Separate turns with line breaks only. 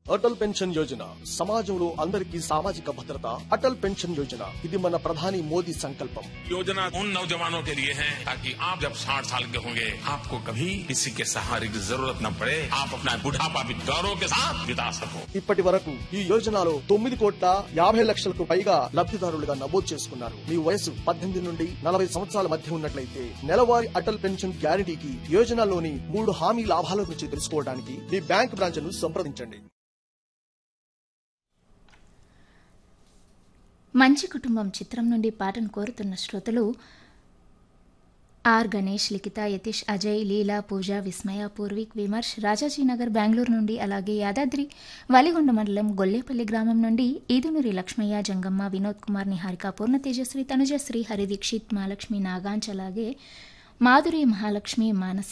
Atal pension Yojana సమాజంలో అందరికీ సామాజిక భద్రత అటల్ పెన్షన్ యోజన ఇది మన ప్రధాని మోదీ సంకల్పం
योजना उन नौजवानों के लिए है ताकि आप जब 60 साल के होंगे आपको कभी किसी के सहारे की जरूरत न पड़े आप अपना बुढ़ापा भी गौरव के साथ बिता सको
ఇప్పటి వరకు ఈ యోజనలో తొమ్మిది కోట్ల యాభై లక్షలకు పైగా లబ్ధిదారులుగా నమోదు చేసుకున్నారు మీ వయసు పద్దెనిమిది నుండి నలభై సంవత్సరాల మధ్య ఉన్నట్లయితే నెలవారీ అటల్ పెన్షన్ గ్యారంటీకి యోజనలోని మూడు హామీ లాభాల గురించి తెలుసుకోవడానికి మీ బ్యాంక్ బ్రాంచ్ ను సంప్రదించండి
మంచి కుటుంబం చిత్రం నుండి పాటను కోరుతున్న శ్రోతలు ఆర్ గణేష్ లిఖిత యతీష్ అజయ్ లీలా పూజ విస్మయ పూర్విక్ విమర్శ్ రాజాజీనగర్ బెంగళూరు నుండి అలాగే యాదాద్రి వలిగొండ మండలం గొల్లేపల్లి గ్రామం నుండి ఈదునూరి లక్ష్మయ్య జంగమ్మ వినోద్ కుమార్ నిహారిక పూర్ణ తేజశ్రీ తనుజశ్రీ హరిదీక్షిత్ మహాలక్ష్మి నాగాంచ్ అలాగే మాధురి మహాలక్ష్మి మానస